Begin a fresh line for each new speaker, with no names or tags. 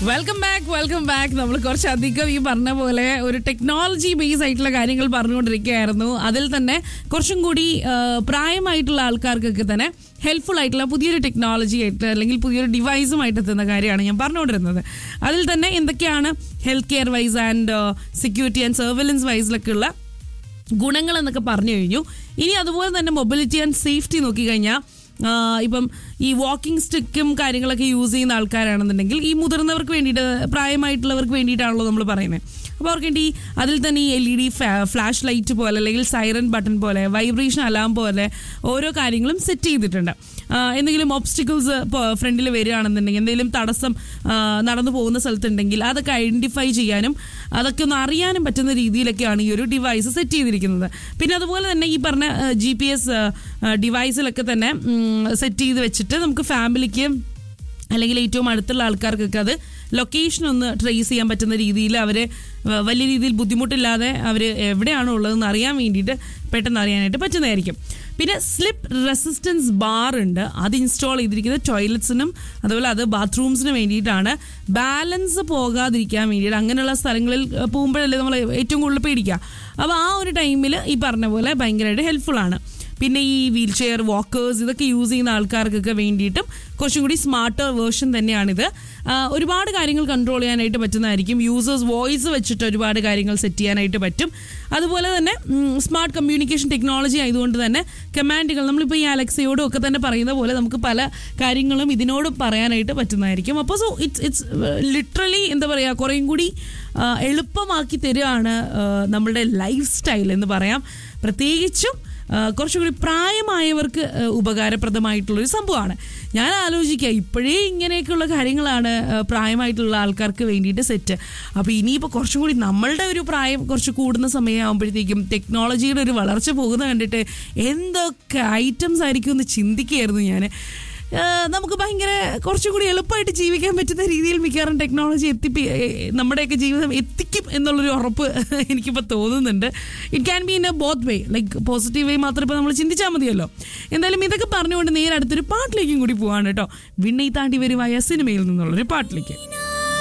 welcome back welcome back നമ്മൾ കുറച്ചധികം ഈ പറഞ്ഞ പോലെ ഒരു ടെക്നോളജി ബേസ് ആയിട്ടുള്ള കാര്യങ്ങൾ പറഞ്ഞുകൊണ്ടിരിക്കുകയായിരുന്നു അതിൽ തന്നെ കുറച്ചും കൂടി ആ, പ്രായമായിട്ടുള്ള ആൾക്കാർക്കൊക്കെ തന്നെ ഹെൽപ്ഫുൾ ആയിട്ടുള്ള പുതിയൊരു ടെക്നോളജി ആയിട്ട് അല്ലെങ്കിൽ പുതിയൊരു ഡിവൈസുമായിട്ട് എത്തുന്ന കാര്യമാണ് ഞാൻ പറഞ്ഞുകൊണ്ടിരുന്നത് അതിൽ തന്നെ എന്തൊക്കെയാണ് health care wise and security and surveillance വൈസിലൊക്കെ ഉള്ള ഗുണങ്ങൾ എന്നൊക്കെ പറഞ്ഞു കഴിഞ്ഞു ഇനി അതുപോലെ തന്നെ മൊബിലിറ്റി ആൻഡ് സേഫ്റ്റി നോക്കിക്കഴിഞ്ഞാൽ ഇപ്പം ഈ വാക്കിംഗ് സ്റ്റിക്കും കാര്യങ്ങളൊക്കെ യൂസ് ചെയ്യുന്ന ആൾക്കാരാണെന്നുണ്ടെങ്കിൽ ഈ മുതിർന്നവർക്ക് വേണ്ടിയിട്ട് പ്രായമായിട്ടുള്ളവർക്ക് വേണ്ടിയിട്ടാണല്ലോ നമ്മൾ പറയുന്നത് അപ്പോൾ അവർക്ക് വേണ്ടി അതിൽ തന്നെ ഈ L E D flash light പോലെ അല്ലെങ്കിൽ സൈറൻ ബട്ടൺ പോലെ വൈബ്രേഷൻ അലാം പോലെ ഓരോ കാര്യങ്ങളും സെറ്റ് ചെയ്തിട്ടുണ്ട് ആ, എന്തെങ്കിലും ഒബ്സ്റ്റിക്കിൾസ് ഫ്രണ്ടിൽ വരികയാണെന്നുണ്ടെങ്കിൽ എന്തെങ്കിലും തടസ്സം ആ, നടന്നു പോകുന്ന സ്ഥലത്തുണ്ടെങ്കിൽ അതൊക്കെ ഐഡന്റിഫൈ ചെയ്യാനും അതൊക്കെ ഒന്ന് അറിയാനും പറ്റുന്ന രീതിയിലൊക്കെയാണ് ഈ ഒരു ഡിവൈസ് സെറ്റ് ചെയ്തിരിക്കുന്നത് പിന്നെ അതുപോലെ തന്നെ ഈ പറഞ്ഞ ജി പി എസ് ഡിവൈസിലൊക്കെ തന്നെ സെറ്റ് ചെയ്ത് വെച്ചിട്ട് നമുക്ക് ഫാമിലിക്ക് അല്ലെങ്കിൽ ഏറ്റവും അടുത്തുള്ള ആൾക്കാർക്കൊക്കെ അത് ലൊക്കേഷൻ ഒന്ന് ട്രേസ് ചെയ്യാൻ പറ്റുന്ന രീതിയിൽ അവർ വലിയ രീതിയിൽ ബുദ്ധിമുട്ടില്ലാതെ അവർ എവിടെയാണോ ഉള്ളതെന്ന് അറിയാൻ വേണ്ടിയിട്ട് പെട്ടെന്ന് അറിയാനായിട്ട് പറ്റുന്നതായിരിക്കും പിന്നെ സ്ലിപ്പ് റെസിസ്റ്റൻസ് ബാർ ഉണ്ട് അത് ഇൻസ്റ്റാൾ ചെയ്തിരിക്കുന്നത് ടോയ്ലറ്റ്സിനും അതുപോലെ അത് ബാത്റൂംസിനും വേണ്ടിയിട്ടാണ് ബാലൻസ് പോകാതിരിക്കാൻ വേണ്ടിയിട്ട് അങ്ങനെയുള്ള സ്ഥലങ്ങളിൽ ഏഹ്, പോകുമ്പോഴല്ലേ നമ്മൾ ഏറ്റവും കൂടുതൽ പേടിക്കുക അപ്പോൾ ആ ഒരു ടൈമിൽ ഈ പറഞ്ഞ പോലെ ഭയങ്കരമായിട്ട് ഹെൽപ്ഫുൾ ആണ് പിന്നെ ഈ വീൽ ചെയർ വാക്കേഴ്സ് ഇതൊക്കെ യൂസ് ചെയ്യുന്ന ആൾക്കാർക്കൊക്കെ വേണ്ടിയിട്ടും കുറച്ചും കൂടി സ്മാർട്ടർ വേർഷൻ തന്നെയാണിത് ആ, ഒരുപാട് കാര്യങ്ങൾ കൺട്രോൾ ചെയ്യാനായിട്ട് പറ്റുന്നതായിരിക്കും യൂസേഴ്സ് വോയിസ് വെച്ചിട്ട് ഒരുപാട് കാര്യങ്ങൾ സെറ്റ് ചെയ്യാനായിട്ട് പറ്റും അതുപോലെ തന്നെ സ്മാർട്ട് കമ്മ്യൂണിക്കേഷൻ ടെക്നോളജി ആയതുകൊണ്ട് തന്നെ കമാൻഡുകൾ നമ്മളിപ്പോൾ ഈ അലക്സയോടും ഒക്കെ തന്നെ പറയുന്ന പോലെ നമുക്ക് പല കാര്യങ്ങളും ഇതിനോട് പറയാനായിട്ട് പറ്റുന്നതായിരിക്കും അപ്പോൾ സോ ഇറ്റ്സ് ഇറ്റ്സ് ലിറ്ററലി എന്താ പറയുക കുറേയും കൂടി ആ, എളുപ്പമാക്കി തരികയാണ് ആ, നമ്മളുടെ ലൈഫ് സ്റ്റൈൽ എന്ന് പറയാം പ്രത്യേകിച്ചും ആ, കുറച്ചുകൂടി പ്രായമായവർക്ക് ആ, ഉപകാരപ്രദമായിട്ടുള്ളൊരു സംഭവമാണ് ഞാൻ ആലോചിക്കുക ഇപ്പോഴേ ഇങ്ങനെയൊക്കെയുള്ള കാര്യങ്ങളാണ് ആ, പ്രായമായിട്ടുള്ള ആൾക്കാർക്ക് വേണ്ടിയിട്ട് സെറ്റ് അപ്പോൾ ഇനിയിപ്പോൾ കുറച്ചും കൂടി നമ്മളുടെ ഒരു പ്രായം കുറച്ച് കൂടുന്ന സമയമാകുമ്പോഴത്തേക്കും ടെക്നോളജിയുടെ ഒരു വളർച്ച പോകുന്ന കണ്ടിട്ട് എന്തൊക്കെ ഐറ്റംസ് ആയിരിക്കും എന്ന് ചിന്തിക്കുകയായിരുന്നു ഞാൻ ഏഹ് നമുക്ക് ഭയങ്കര കുറച്ചും കൂടി എളുപ്പമായിട്ട് ജീവിക്കാൻ പറ്റുന്ന രീതിയിൽ മിക്കവാറും ടെക്നോളജി എത്തിപ്പി ഏഹ് നമ്മുടെയൊക്കെ ജീവിതം എത്തിക്കും എന്നുള്ളൊരു ഉറപ്പ് എനിക്കിപ്പോൾ തോന്നുന്നുണ്ട് it can be in a both way like positive way മാത്രം ഇപ്പോൾ നമ്മൾ ചിന്തിച്ചാൽ മതിയല്ലോ എന്തായാലും ഇതൊക്കെ പറഞ്ഞുകൊണ്ട് നേരെ അടുത്തൊരു പാട്ടിലേക്കും കൂടി പോവാണ് കേട്ടോ വിണ്ണയി താണ്ടി വരുവായ സിനിമയിൽ നിന്നുള്ളൊരു പാട്ടിലേക്ക്